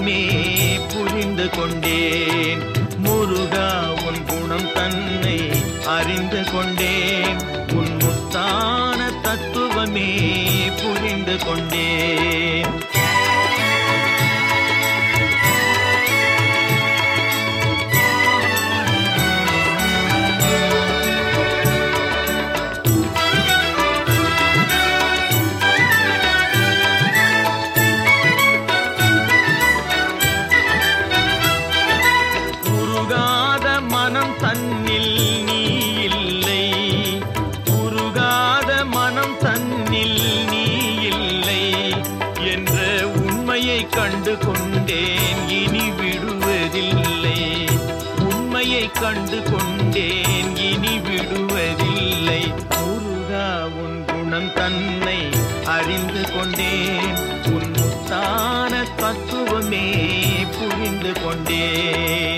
தத்துவமே புரிந்து கொண்டேன் முருகா உன் குணம் தன்னை அறிந்து கொண்டேன் உன் முத்தான தத்துவமே புரிந்து கொண்டேன் உருகாத மனம் தன்னில் நீ இல்லை உருகாத மனம் தன்னில் நீ இல்லை என்ற உண்மையை கண்டு கொண்டேன் இனி விடுவதில்லை உண்மையை கண்டு கொண்டேன் இனி விடுவதில்லை முருகா உன் குணம் தன்னை அறிந்து கொண்டேன் உன் முத்தான தத்துவமே புரிந்து கொண்டேன்